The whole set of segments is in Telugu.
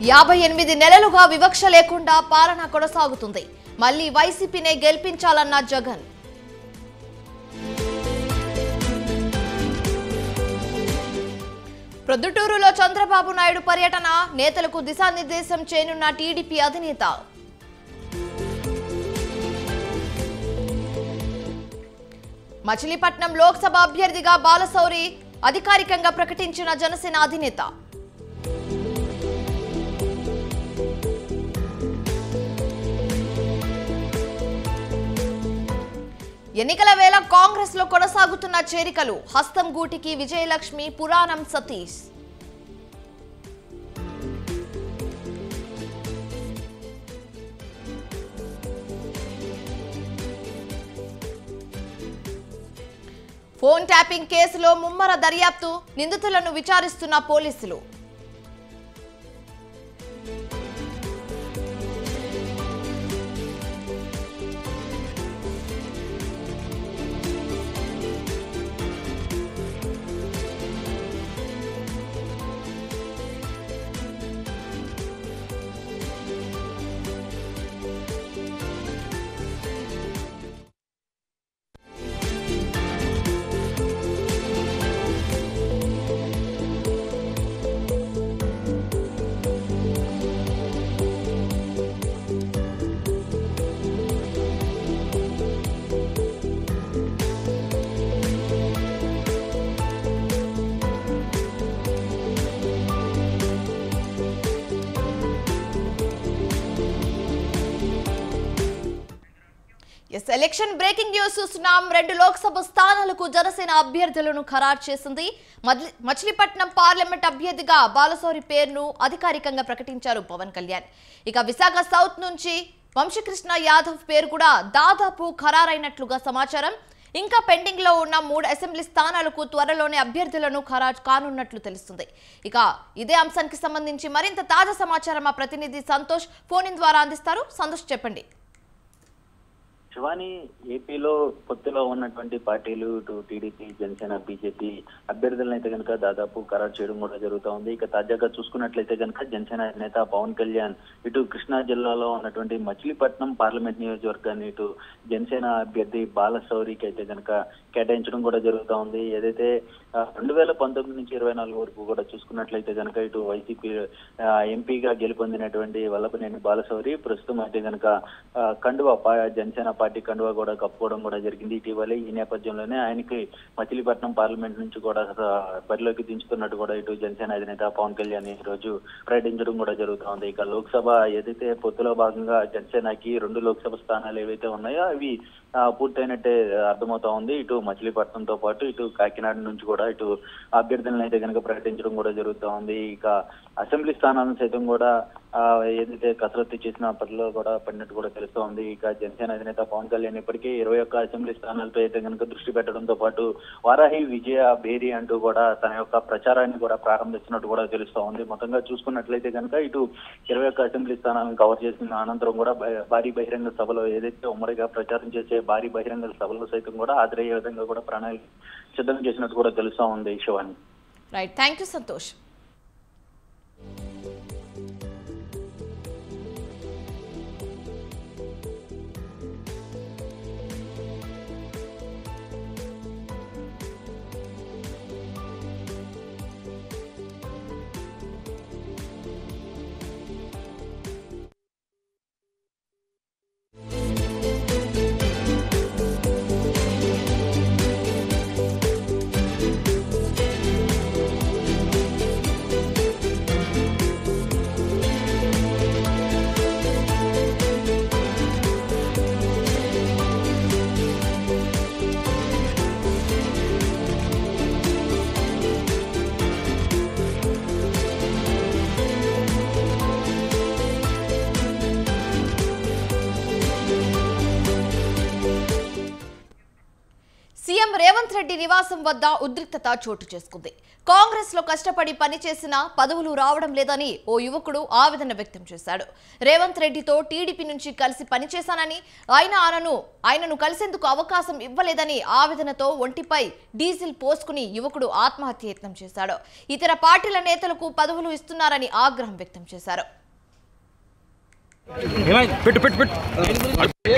యాభై ఎనిమిది నెలలుగా వివక్ష లేకుండా పాలన కొనసాగుతుంది మళ్లీ వైసీపీనే గెలిపించాలన్న జగన్ ప్రొద్దుటూరులో చంద్రబాబు నాయుడు పర్యటన నేతలకు దిశానిర్దేశం చేయనున్న టీడీపీ అధినేత మచిలీపట్నం లోక్సభ అభ్యర్థిగా బాలశౌరి అధికారికంగా ప్రకటించిన జనసేన అధినేత ఎన్నికల వేళ కాంగ్రెస్ లో కొనసాగుతున్న చేరికలు హస్తం గూటికి విజయలక్ష్మి పురాణం సతీష్ ఫోన్ ట్యాపింగ్ కేసులో ముమ్మర దర్యాప్తు నిందితులను విచారిస్తున్న పోలీసులు ఎస్ ఎలక్షన్ బ్రేకింగ్ న్యూస్ చూస్తున్నాం రెండు లోక్సభ స్థానాలకు జనసేన అభ్యర్థులను ఖరారు చేసింది మద్లి- మచిలీపట్నం పార్లమెంట్ అభ్యర్థిగా బాలసౌరి పేరును అధికారికంగా ప్రకటించారు పవన్ కళ్యాణ్ ఇక విశాఖ సౌత్ నుంచి వంశకృష్ణ యాదవ్ పేరు కూడా దాదాపు ఖరారైనట్లుగా సమాచారం ఇంకా పెండింగ్ లో ఉన్న మూడు అసెంబ్లీ స్థానాలకు త్వరలోనే అభ్యర్థులను ఖరారు కానున్నట్లు తెలుస్తుంది ఇక ఇదే అంశానికి సంబంధించి మరింత తాజా సమాచారం మా ప్రతినిధి సంతోష్ ఫోన్ ఇన్ ద్వారా అందిస్తారు సంతోష్ చెప్పండి శివాని ఏపీలో పొత్తులో ఉన్నటువంటి పార్టీలు ఇటు టీడీపీ జనసేన బీజేపీ అభ్యర్థులను అయితే కనుక దాదాపు ఖరారు చేయడం కూడా జరుగుతూ ఉంది ఇక తాజాగా చూసుకున్నట్లయితే కనుక జనసేన నేత పవన్ కళ్యాణ్ ఇటు కృష్ణా జిల్లాలో ఉన్నటువంటి మచిలీపట్నం పార్లమెంట్ నియోజకవర్గాన్ని ఇటు జనసేన అభ్యర్థి బాలశౌరికి అయితే కనుక కేటాయించడం కూడా జరుగుతూ ఉంది ఏదైతే ఆ, రెండు వేల పంతొమ్మిది నుంచి ఇరవై నాలుగు వరకు కూడా చూసుకున్నట్లయితే కనుక ఇటు వైసీపీ ఆ, ఎంపీగా గెలుపొందినటువంటి వల్లభనేని బాలశౌరి ప్రస్తుతం అయితే కనుక ఆ, కండువా పా- జనసేన పార్టీ కండువా కూడా కప్పుకోవడం కూడా జరిగింది ఇటీవలే ఈ నేపథ్యంలోనే ఆయనకి మచిలీపట్నం పార్లమెంట్ నుంచి కూడా ఆ, బరిలోకి దించుతున్నట్టు కూడా ఇటు జనసేన అధినేత పవన్ కళ్యాణ్ ఈ రోజు ప్రకటించడం కూడా జరుగుతోంది ఇక లోక్సభ ఏదైతే పొత్తులో భాగంగా జనసేనకి రెండు లోక్సభ స్థానాలు ఏవైతే ఉన్నాయో అవి ఆ, పూర్తయినట్టే అర్థమవుతా ఉంది ఇటు మచిలీపట్నంతో పాటు ఇటు కాకినాడ నుంచి కూడా ఇటు అభ్యర్థులను అయితే కనుక ప్రకటించడం కూడా జరుగుతూ ఉంది ఇక అసెంబ్లీ స్థానాలను సైతం కూడా ఆ, ఏదైతే కసరత్తు చేసిన అప్పట్లో కూడా పడినట్టు కూడా తెలుస్తూ ఉంది ఇక జనసేన అధినేత పవన్ కళ్యాణ్ ఇప్పటికే ఇరవై ఒక్క అసెంబ్లీ స్థానాలపై అయితే కనుక దృష్టి పెట్టడంతో పాటు వారాహి విజయ భేరి అంటూ కూడా తన యొక్క ప్రచారాన్ని కూడా ప్రారంభిస్తున్నట్టు కూడా తెలుస్తూ ఉంది మొత్తంగా చూసుకున్నట్లయితే కనుక ఇటు ఇరవై ఒక్క అసెంబ్లీ స్థానాలను కవర్ చేసిన అనంతరం కూడా బ- భారీ బహిరంగ సభలో ఏదైతే ఉమ్మడిగా ప్రచారం చేసే భారీ బహిరంగ సభలో సైతం కూడా హాజరయ్యే విధంగా కూడా ప్రణాళిక సిద్ధం చేసినట్టు కూడా తెలుస్తూ ఉంది Shivani right thank you Santosh Reddy నివాసం వద్ద ఉద్రిక్తత చోటు చేసుకుంది కాంగ్రెస్ లో కష్టపడి పనిచేసిన పదవులు రావడం లేదని ఓ యువకుడు ఆవేదన వ్యక్తం చేశాడు రేవంత్ రెడ్డితో టీడీపీ నుంచి కలిసి పనిచేశానని ఆయన ఆయనను ఆయనను కలిసేందుకు అవకాశం ఇవ్వలేదని ఆవేదనతో ఒంటిపై డీజిల్ పోసుకుని యువకుడు ఆత్మహత్య యత్నం చేశాడు ఇతర పార్టీల నేతలకు పదవులు ఇస్తున్నారని ఆగ్రహం వ్యక్తం చేశారు ఏమైంది పెట్టు పెట్టు పెట్టు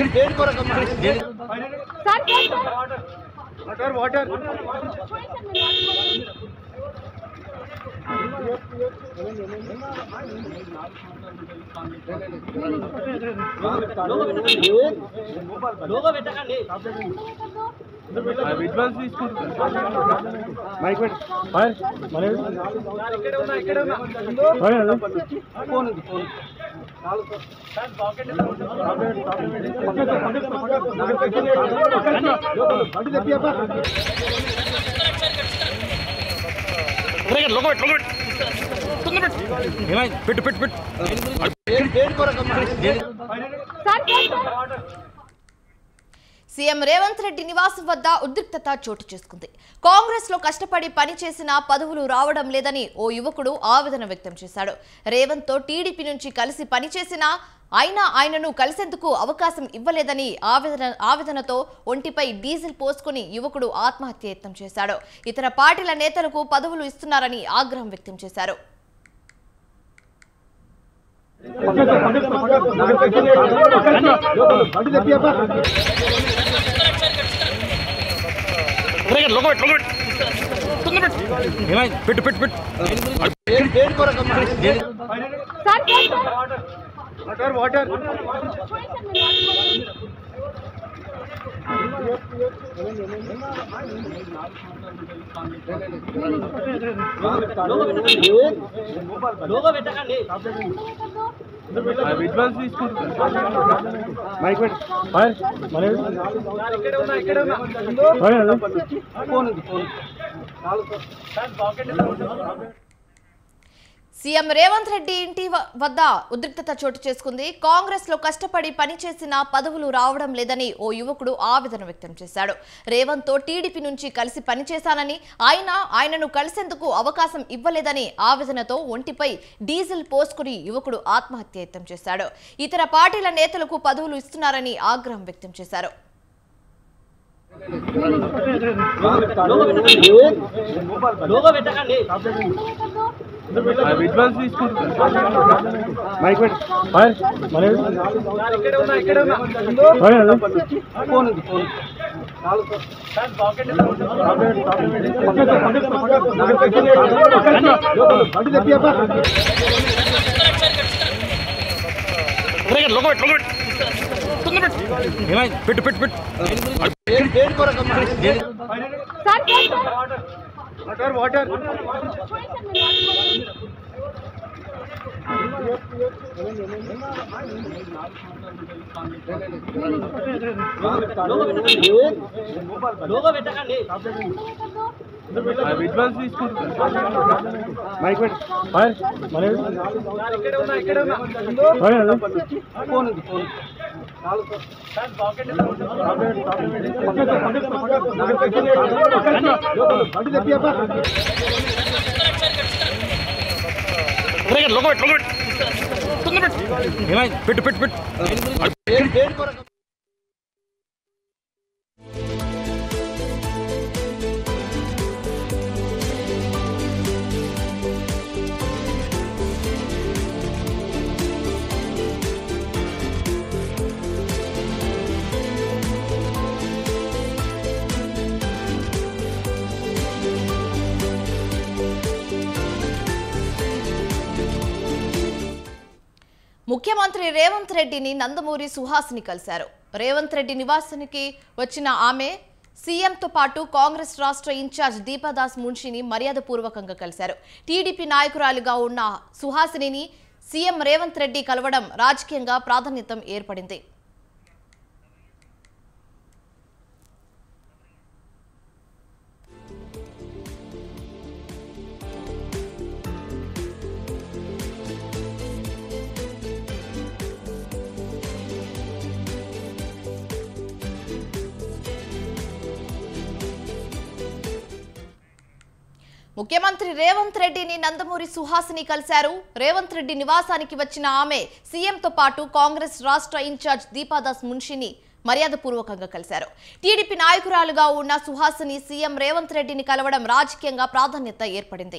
అడ్వాన్స్ తీసుకుంటా మైక్ పెట్టు హాయ్ మన ఫోన్ ఉంది ఫోన్ ఏమైంది పెట్టు పెట్టు పెట్టు సీఎం రేవంత్ రెడ్డి నివాసం వద్ద ఉద్రిక్తత చోటు చేసుకుంది కాంగ్రెస్ లో కష్టపడి పనిచేసిన పదవులు రావడం లేదని ఓ యువకుడు ఆవేదన వ్యక్తం చేశాడు రేవంత్ తో టీడీపీ నుంచి కలిసి పనిచేసినా అయినా ఆయనను కలిసేందుకు అవకాశం ఇవ్వలేదని ఆవేదన ఆవేదనతో ఒంటిపై డీజిల్ పోసుకుని యువకుడు ఆత్మహత్య యత్నం చేశాడు ఇతర పార్టీల నేతలకు పదవులు ఇస్తున్నారని ఆగ్రహం వ్యక్తం చేశారు ఏమైంది పెట్టు పెట్టు పెట్టు వాటర్ అడ్వాన్స్ తీసుకుంటా మైక్ పెట్టు హాయ్ మన ఫోన్ ఉంది ఫోన్ సీఎం రేవంత్ రెడ్డి ఇంటి వ- వద్ద ఉద్రిక్తత చోటు చేసుకుంది కాంగ్రెస్ లో కష్టపడి పనిచేసిన పదవులు రావడం లేదని ఓ యువకుడు ఆవేదన వ్యక్తం చేశాడు రేవంత్ తో టీడీపీ నుంచి కలిసి పనిచేశానని ఆయన ఆయనను కలిసేందుకు అవకాశం ఇవ్వలేదని ఆవేదనతో ఒంటిపై డీజిల్ పోసుకుని యువకుడు ఆత్మహత్య యత్నం చేశాడు ఇతర పార్టీల నేతలకు పదవులు ఇస్తున్నారని ఆగ్రహం వ్యక్తం చేశారు అడ్వాన్స్ తీసుకుంటా మైక్ పెట్టు హాయ్ మన ఫోన్ ఉంది ఫోన్ ఏమైంది పెట్టు పెట్టు పెట్టు వాటర్ అడ్వాన్స్ తీసుకుంటా మైక్ పెట్టు హాయ్ మన ఫోన్ ఉంది ఫోన్ ఏమైంది పెట్టు పెట్టు పెట్టు ముఖ్యమంత్రి రేవంత్ రెడ్డిని నందమూరి సుహాసిని కలిశారు రేవంత్ రెడ్డి నివాసానికి వచ్చిన ఆమె సీఎంతో పాటు కాంగ్రెస్ రాష్ట్ర ఇన్ఛార్జ్ దీపాదాస్ మున్షిని మర్యాదపూర్వకంగా కలిశారు టీడీపీ నాయకురాలిగా ఉన్న సుహాసినిని సీఎం రేవంత్ రెడ్డి కలవడం రాజకీయంగా ప్రాధాన్యత ఏర్పడింది ముఖ్యమంత్రి రేవంత్ రెడ్డిని నందమూరి సుహాసిని కలిశారు రేవంత్ రెడ్డి నివాసానికి వచ్చిన ఆమె సీఎంతో పాటు కాంగ్రెస్ రాష్ట్ర ఇన్ఛార్జ్ దీపాదాస్ మున్షిని మర్యాదపూర్వకంగా కలిశారు టీడీపీ నాయకురాలుగా ఉన్న సుహాసిని సీఎం రేవంత్ రెడ్డిని కలవడం రాజకీయంగా ప్రాధాన్యత ఏర్పడింది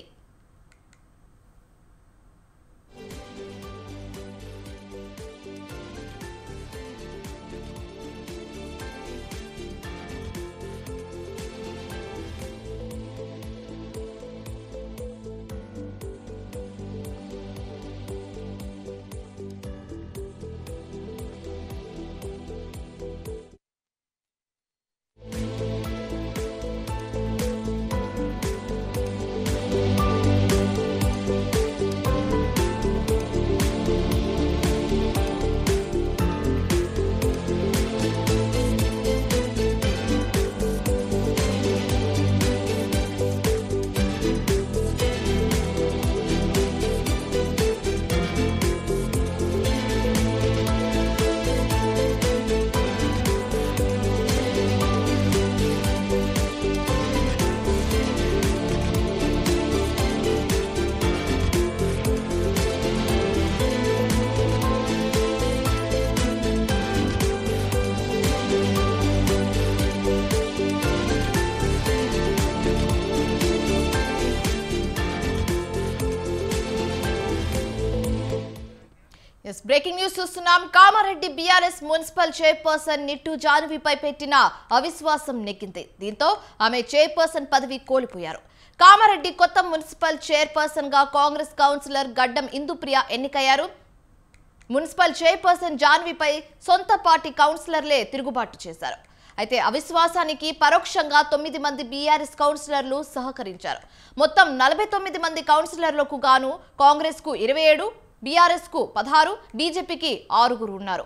ఎస్ బ్రేకింగ్ న్యూస్ చూస్తున్నాం Kamareddy BRS municipal chairperson Nittu జానువిపై పెట్టిన అవిశ్వాసం నెగ్గింది దీంతో ఆమె చైర్పర్సన్ పదవి కోల్పోయారు కామారెడ్డి కొత్త మున్సిపల్ చైర్పర్సన్ గా కాంగ్రెస్ కౌన్సిలర్ గడ్డం ఇందుప్రియ ఎన్నికయ్యారు మున్సిపల్ చైర్పర్సన్ జాన్వీపై సొంత పార్టీ కౌన్సిలర్లే తిరుగుబాటు చేశారు అయితే అవిశ్వాసానికి పరోక్షంగా తొమ్మిది మంది బీఆర్ఎస్ కౌన్సిలర్లు సహకరించారు మొత్తం నలభై తొమ్మిది మంది కౌన్సిలర్లకు గాను కాంగ్రెస్ కు ఇరవై ఏడు బీఆర్ఎస్ కు పదహారు బీజేపీకి ఆరుగురు ఉన్నారు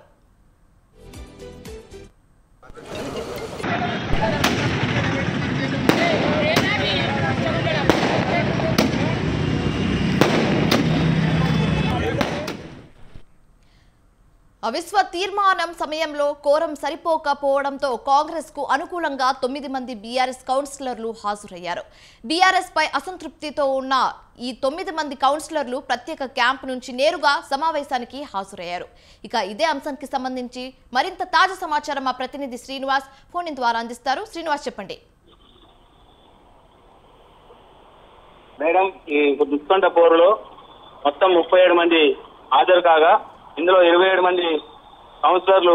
అవిశ్వ తీర్మానం సమయంలో కోరం సరిపోకపోవడంతో కాంగ్రెస్ కు అనుకూలంగా తొమ్మిది మంది బీఆర్ఎస్ కౌన్సిలర్లు హాజరయ్యారు బీఆర్ఎస్ పై అసంతృప్తితో ఉన్న ఈ తొమ్మిది మంది కౌన్సిలర్లు ప్రత్యేక క్యాంప్ నుంచి నేరుగా సమావేశానికి హాజరయ్యారు ఇక ఇదే అంశానికి సంబంధించి మరింత తాజా సమాచారం మా ప్రతినిధి శ్రీనివాస్ ఫోన్ ఇన్ ద్వారా అందిస్తారు శ్రీనివాస్ చెప్పండి మేడం ఈ దుష్కంఠ పోరులో మొత్తం ముప్పై ఏడు మంది హాజరు కాగా ఇందులో ఇరవై ఏడు మంది కౌన్సిలర్లు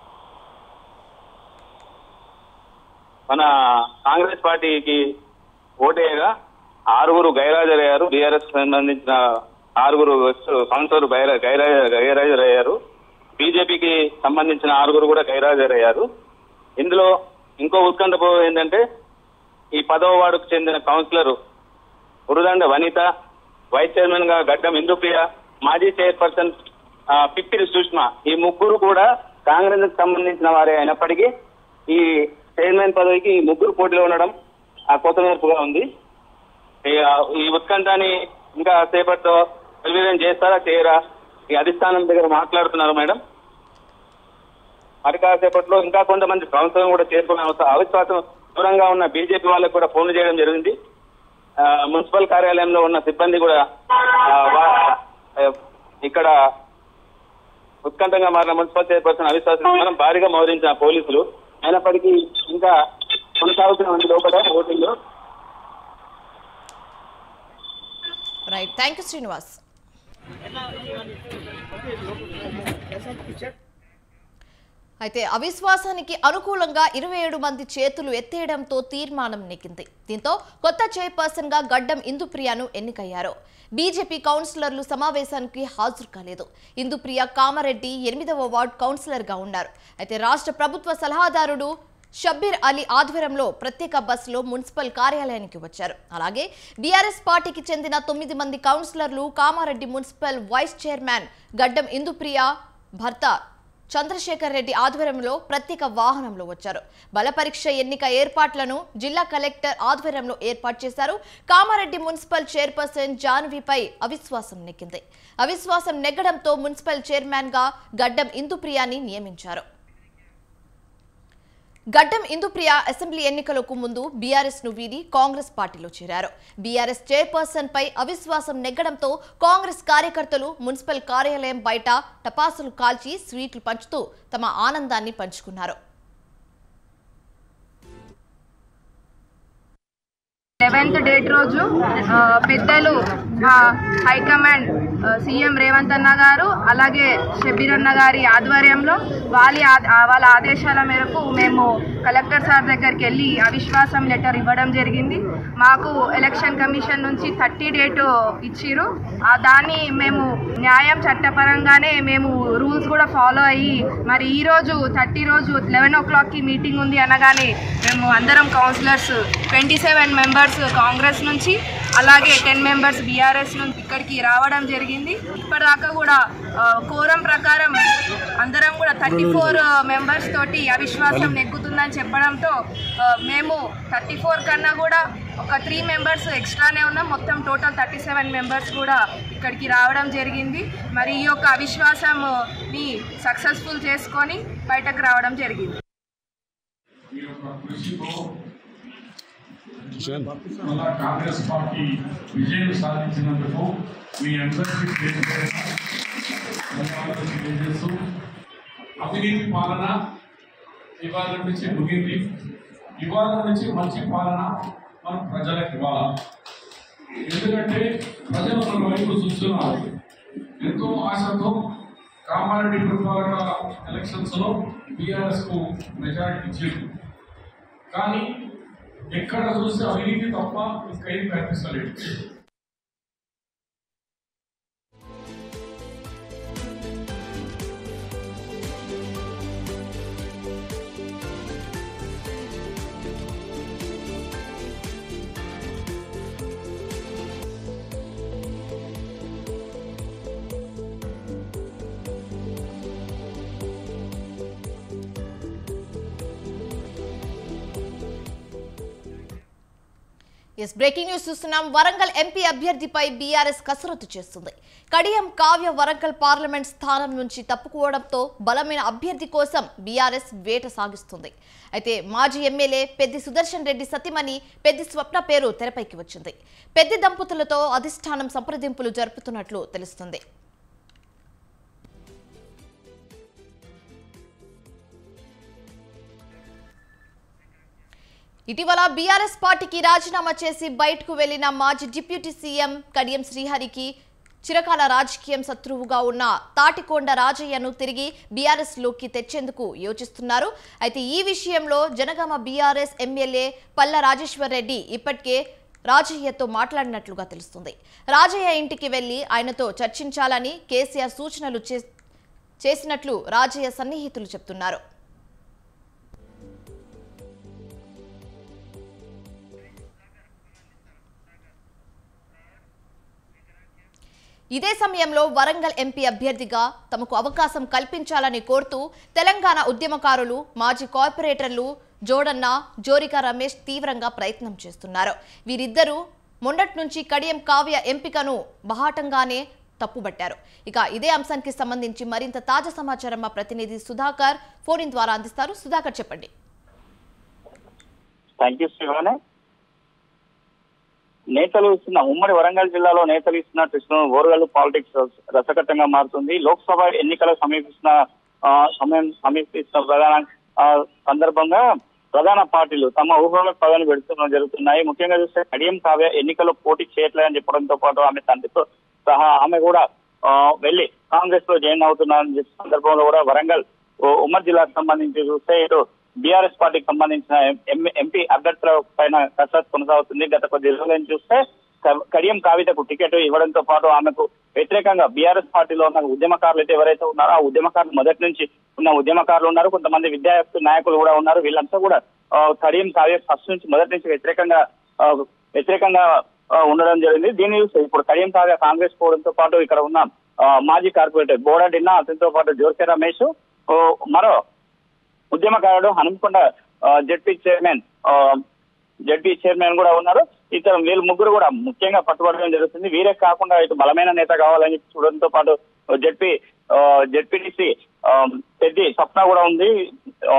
మన కాంగ్రెస్ పార్టీకి ఓటేయగా ఆరుగురు గైరాజరయ్యారు బీఆర్ఎస్ సంబంధించిన ఆరుగురు కౌన్సిలర్ గైరా గైరా- గైరాజరయ్యారు బీజేపీకి సంబంధించిన ఆరుగురు కూడా గైరాజరయ్యారు ఇందులో ఇంకో ఉత్కంఠ పో ఏంటంటే ఈ పదవ వార్డుకు చెందిన councillor Urudanda Vanitha vice chairman గా గడ్డం ఇందుప్రియ మాజీ చైర్పర్సన్ ఆ, పిప్పిరి సుష్మా ఈ ముగ్గురు కూడా కాంగ్రెస్ కు సంబంధించిన వారే అయినప్పటికీ ఈ చైర్మన్ పదవికి ఈ ముగ్గురు పోటీలో ఉండడం ఆ కొత్త నేర్పుగా ఉంది ఈ, ఆ, ఈ ఉత్కంఠాన్ని ఇంకా సేపట్లో నిర్వీర్యం చేస్తారా చేయరా ఈ అధిష్టానం దగ్గర మాట్లాడుతున్నారు మేడం మరి కాసేపట్లో ఇంకా కొంతమంది కౌన్సిలర్ కూడా చేరుకునే అవసరం అవిశ్వాసం దూరంగా ఉన్న బీజేపీ వాళ్ళకు కూడా ఫోన్లు చేయడం జరిగింది ఆ, మున్సిపల్ కార్యాలయంలో ఉన్న సిబ్బంది కూడా ఆ, వా- ఆ, ఇక్కడ ఉత్కంఠంగా మారిన మున్సిపల్ చైర్పర్సన్ అవిశ్వాసం మనం భారీగా మోహరించిన పోలీసులు అయినప్పటికీ ఇంకా కొనసాగుతున్న ఉంది లోపల voting right thank you Srinivas అయితే అవిశ్వాసానికి అనుకూలంగా ఇరవై ఏడు మంది చేతులు ఎత్తేయడంతో తీర్మానం నెగ్గింది దీంతో కొత్త చైర్పర్సన్ గా గడ్డం ఇందుప్రియను ఎన్నికయ్యారు బీజేపీ కౌన్సిలర్లు సమావేశానికి హాజరు కాలేదు ఇందుప్రియ కామారెడ్డి ఎనిమిదవ వార్డు కౌన్సిలర్ గా ఉన్నారు అయితే రాష్ట్ర ప్రభుత్వ సలహాదారుడు షబ్బీర్ అలీ ఆధ్వర్యంలో ప్రత్యేక బస్సులో మున్సిపల్ కార్యాలయానికి వచ్చారు అలాగే బీఆర్ఎస్ పార్టీకి చెందిన తొమ్మిది మంది కౌన్సిలర్లు కామారెడ్డి మున్సిపల్ వైస్ చైర్మన్ గడ్డం ఇందుప్రియ భర్త చంద్రశేఖర్ రెడ్డి ఆధ్వర్యంలో ప్రత్యేక వాహనంలో వచ్చారు బల పరీక్ష ఎన్నిక ఏర్పాట్లను జిల్లా కలెక్టర్ ఆధ్వర్యంలో ఏర్పాటు చేశారు కామారెడ్డి మున్సిపల్ చైర్పర్సన్ జాన్వీపై అవిశ్వాసం నెగ్గింది అవిశ్వాసం నెగ్గడంతో మున్సిపల్ చైర్మన్ గా గడ్డం ఇందుప్రియాని నియమించారు గడ్డం ఇందుప్రియ అసెంబ్లీ ఎన్నికలకు ముందు బీఆర్ఎస్ ను వీడి కాంగ్రెస్ పార్టీలో చేరారు బీఆర్ఎస్ చైర్పర్సన్ పై అవిశ్వాసం నెగ్గడంతో కాంగ్రెస్ కార్యకర్తలు మున్సిపల్ కార్యాలయం బయట టపాసులు కాల్చి స్వీట్లు పంచుతూ తమ ఆనందాన్ని పంచుకున్నారు లెవెన్త్ డేట్ రోజు ఆ, పెద్దలు ఆ, హైకమాండ్ ఆ, సీఎం రేవంత్ అన్న గారు అలాగే షబీర్ అన్న గారి ఆధ్వర్యంలో వాళ్ళ ఆ- ఆ- వాళ్ళ ఆదేశాల మేరకు మేము కలెక్టర్ సార్ దగ్గరికి వెళ్ళి అవిశ్వాసం లెటర్ ఇవ్వడం జరిగింది మాకు ఎలక్షన్ కమిషన్ నుంచి థర్టీ డేట్ ఇచ్చిరు ఆ దాన్ని మేము న్యాయం చట్టపరంగానే మేము రూల్స్ కూడా ఫాలో అయ్యి మరి ఈ రోజు థర్టీ రోజు లెవెన్ ఓ క్లాక్కి మీటింగ్ ఉంది అనగానే మేము అందరం councillors twenty seven members Congress నుంచి అలాగే టెన్ మెంబర్స్ బీఆర్ఎస్ నుంచి ఇక్కడికి రావడం జరిగింది ఇప్పటిదాకా కూడా కోరం ప్రకారం అందరం కూడా థర్టీ ఫోర్ మెంబర్స్ తోటి అవిశ్వాసం నెగ్గుతుందని చెప్పడంతో ఆ, మేము థర్టీ ఫోర్ కన్నా కూడా ఒక త్రీ మెంబర్స్ ఎక్స్ట్రానే ఉన్నాం మొత్తం టోటల్ థర్టీ సెవెన్ మెంబర్స్ కూడా ఇక్కడికి రావడం జరిగింది మరి ఈ యొక్క అవిశ్వాసంని సక్సెస్ఫుల్ చేసుకొని బయటకు రావడం జరిగింది మీ యొక్క కృషితో మళ్ళా కాంగ్రెస్ పార్టీ విజయం సాధించినందుకు మీ అందరికీ పేరు పేరున ధన్యవాదాలు తెలియజేస్తూ అవినీతి పాలన ఇవాళ నుంచి ముగింది ఇవాళ నుంచి మంచి పాలన మనం ప్రజలకు ఇవ్వాలి ఎందుకంటే ప్రజలు మన వైపు చూస్తున్నారు ఎంతో ఆశతో కామారెడ్డి పురపాలక ఎలక్షన్స్ లో బీఆర్ఎస్ కు మెజారిటీ ఇచ్చింది కానీ ఎక్కడ చూస్తే అవినీతి తప్ప ఇంకేం కనిపిస్తలేదు ఎస్ బ్రేకింగ్ న్యూస్ చూస్తున్నాం వరంగల్ ఎంపీ అభ్యర్థిపై బీఆర్ఎస్ కసరత్తు చేస్తుంది కడియం కావ్య వరంగల్ పార్లమెంట్ స్థానం నుంచి తప్పుకోవడంతో బలమైన అభ్యర్థి కోసం బీఆర్ఎస్ వేట సాగిస్తుంది అయితే మాజీ ఎమ్మెల్యే పెద్ది సుదర్శన్ రెడ్డి సతీమణి పెద్ది స్వప్న పేరు తెరపైకి వచ్చింది పెద్ది దంపతులతో అధిష్టానం సంప్రదింపులు జరుపుతున్నట్లు తెలుస్తుంది ఇటీవల బీఆర్ఎస్ పార్టీకి రాజీనామా చేసి బయటకు వెళ్లిన మాజీ డిప్యూటీ సీఎం కడియం శ్రీహరికి చిరకాల రాజకీయం శత్రువుగా ఉన్న తాటికొండ రాజయ్యను తిరిగి బీఆర్ఎస్ లోకి తెచ్చేందుకు యోచిస్తున్నారు అయితే ఈ విషయంలో జనగామ బీఆర్ఎస్ ఎమ్మెల్యే పల్ల రాజేశ్వర్ రెడ్డి ఇప్పటికే రాజయ్యతో మాట్లాడినట్లుగా తెలుస్తుంది రాజయ్య ఇంటికి వెళ్లి ఆయనతో చర్చించాలని కేసీఆర్ సూచనలు చే- చేసినట్లు రాజయ్య సన్నిహితులు చెప్తున్నారు ఇదే సమయంలో వరంగల్ ఎంపీ అభ్యర్థిగా తమకు అవకాశం కల్పించాలని కోరుతూ తెలంగాణ ఉద్యమకారులు మాజీ కార్పొరేటర్లు జోడన్న జోరిక రమేష్ తీవ్రంగా ప్రయత్నం చేస్తున్నారు వీరిద్దరూ మొన్నటి నుంచి కడియం కావ్య ఎంపికను బహాటంగానే తప్పుబట్టారు ఇక ఇదే అంశానికి సంబంధించి మరింత తాజా సమాచారం మా ప్రతినిధి సుధాకర్ ఫోన్ ఇన్ ద్వారా అందిస్తారు సుధాకర్ చెప్పండి థ్యాంక్ యూ శివానే నేతలు ఇస్తున్న ఉమ్మడి వరంగల్ జిల్లాలో నేతలు ఇస్తున్న కృష్ణ ఓరుగల్లు పాలిటిక్స్ రసకట్టంగా మారుతుంది లోక్సభ ఎన్నికలు సమీపిస్తున్న ఆ, సమయం సమీపిస్తున్న ప్రధాన ఆ, సందర్భంగా ప్రధాన పార్టీలు తమ ఊహలకు పదవి పెడుతున్న జరుగుతున్నాయి ముఖ్యంగా చూస్తే కడియం కావ్య ఎన్నికల్లో పోటీ చేయట్లేదని చెప్పడంతో పాటు ఆమె తండ్రితో సహా ఆమె కూడా ఆ, వెళ్లి కాంగ్రెస్ లో జాయిన్ అవుతున్నారని చెప్పిన సందర్భంలో కూడా వరంగల్ ఓ ఉమ్మడి జిల్లాకు సంబంధించి చూస్తే ఇటు బీఆర్ఎస్ పార్టీకి సంబంధించిన ఎం- ఎంపీ అభ్యర్థుల పైన కసరత్తు కొనసాగుతుంది గత కొద్ది రోజుల నుంచి చూస్తే క- కడియం కావితకు టికెట్ ఇవ్వడంతో పాటు ఆమెకు వ్యతిరేకంగా బీఆర్ఎస్ పార్టీలో ఉన్న ఉద్యమకారులు అయితే ఎవరైతే ఉన్నారో ఆ ఉద్యమకారులు మొదటి నుంచి ఉన్న ఉద్యమకారులు ఉన్నారు కొంతమంది విద్యార్థి నాయకులు కూడా ఉన్నారు వీళ్ళంతా కూడా ఆ, కడియం కావ్య ఫస్ట్ నుంచి మొదటి నుంచి వ్యతిరేకంగా ఆ, వ్యతిరేకంగా ఆ, ఉండడం జరిగింది దీన్ని చూస్తే ఇప్పుడు కడియం కావ్య కాంగ్రెస్ పోవడంతో పాటు ఇక్కడ ఉన్న ఆ, మాజీ కార్పొరేటర్ బోడా డిన్నా అతనితో పాటు జోర్కే రమేష్ ఓ, మరో ఉద్యమకారుడు హనుమకొండ జడ్పీ చైర్మన్ ఆ, జడ్పీ చైర్మన్ కూడా ఉన్నారు ఇతర వీళ్ళు ముగ్గురు కూడా ముఖ్యంగా పట్టుబడడం జరుగుతుంది వీరే కాకుండా ఇటు బలమైన నేత కావాలని చెప్పి చూడడంతో పాటు జడ్పీ జడ్పీటీసీ పెద్ది స్వప్న కూడా ఉంది ఆ,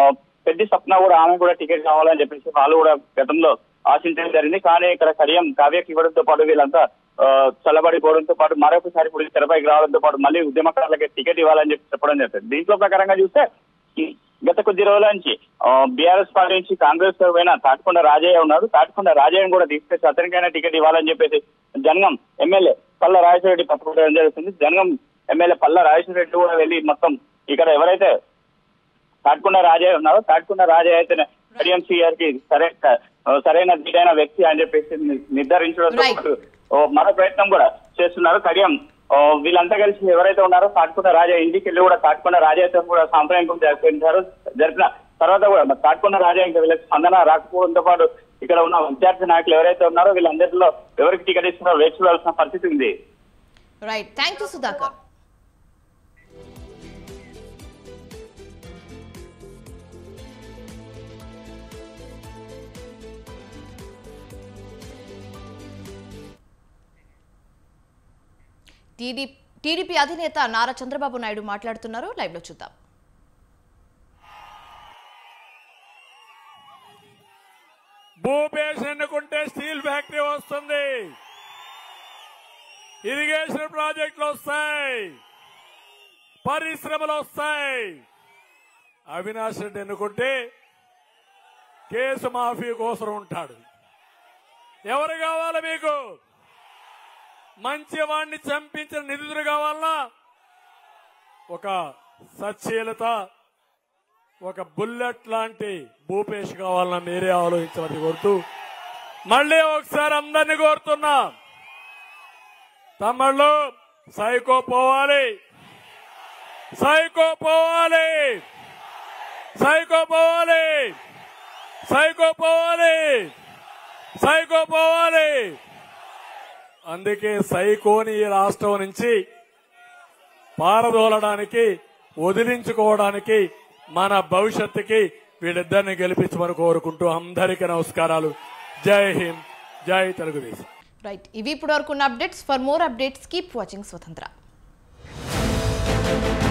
పెద్ద సప్న కూడా ఆమె కూడా టికెట్ కావాలని చెప్పేసి వాళ్ళు కూడా గతంలో ఆశించడం జరిగింది కానీ ఇక్కడ కడియం కావ్యకి ఇవ్వడంతో పాటు వీళ్ళంతా ఆ, చల్లబడిపోవడంతో పాటు మరొకసారి ఇప్పుడు తెరపైకి రావడంతో పాటు మళ్ళీ ఉద్యమకారులకి టికెట్ ఇవ్వాలని చెప్పి చెప్పడం జరుగుతుంది దీంట్లో ప్రకారంగా చూస్తే ఈ గత కొద్ది రోజుల నుంచి బీఆర్ఎస్ పార్టీ నుంచి కాంగ్రెస్ పైన తాటికొండ రాజయ్య ఉన్నాడు తాటికొండ రాజయ్యను కూడా తీసుకొచ్చి అతనికైనా టికెట్ ఇవ్వాలని చెప్పేసి జనగం ఎమ్మెల్యే పల్ల రాజేశ్వర పట్టుకోవడం జరుగుతుంది జనగం ఎమ్మెల్యే పల్ల రాజేశ్వర రెడ్డి కూడా వెళ్ళి మొత్తం ఇక్కడ ఎవరైతే తాటికొండ రాజయ్య ఉన్నారో తాటికొండ రాజయ్య అయితే టీఎంసీ గారికి సరే సరైన ధీరైన వ్యక్తి అని చెప్పేసి ని- నిర్ధారించడంతో Right. పాటు ఓ మరో ప్రయత్నం కూడా చేస్తున్నారు కడియం ఓ వీళ్ళంతా కలిసి ఎవరైతే ఉన్నారో తాటికొండ రాజయ్య ఇంటికి వెళ్ళి కూడా తాటికొండ రాజయ్యతో కూడా సాంప్రదాయం జరిపించారు జరిపిన తర్వాత కూడా మరి తాటికొండ రాజయ్య ఇంకా వీళ్ళకి స్పందన రాకపోవడంతో పాటు ఇక్కడ ఉన్న విద్యార్థి నాయకులు ఎవరైతే ఉన్నారో వీళ్ళందరిలో ఎవరికి టికెట్ ఇస్తున్నారో వేచి చూడాల్సిన పరిస్థితి ఉంది right thank you Sudhakar TD TDP అధినేత నారా చంద్రబాబు నాయుడు మాట్లాడుతున్నారు లైవ్ లో చూద్దాం భూపేష్ ఎన్నుకుంటే స్టీల్ ఫ్యాక్టరీ వస్తుంది ఇరిగేషన్ ప్రాజెక్టులు వస్తాయి పరిశ్రమలు వస్తాయి అవినాష్ రెడ్డి ఎన్నుకుంటే కేసు మాఫీ కోసం ఉంటాడు ఎవరు కావాలి మీకు మంచి వాడిని చంపించిన నిధులు కావాలన్నా ఒక సచ్చీలత ఒక బుల్లెట్ లాంటి భూపేష్ కావాలన్నా మీరే ఆలోచించమని కోరుతూ మళ్ళీ ఒకసారి అందరినీ కోరుతున్నా తమ్ముళ్ళు సైకో పోవాలి సైకో పోవాలి సైకో పోవాలి సైకో పోవాలి సైకో పోవాలి అందుకే సైకోని ఈ రాష్ట్రం నుంచి పారదోలడానికి వదిలించుకోవడానికి మన భవిష్యత్తుకి వీళ్ళిద్దరిని గెలిపించమని కోరుకుంటూ అందరికీ నమస్కారాలు జై హింద్ జై తెలుగుదేశం రైట్ ఇవి ఇప్పుడు వరకు ఉన్న updates for more updates keep watching స్వతంత్ర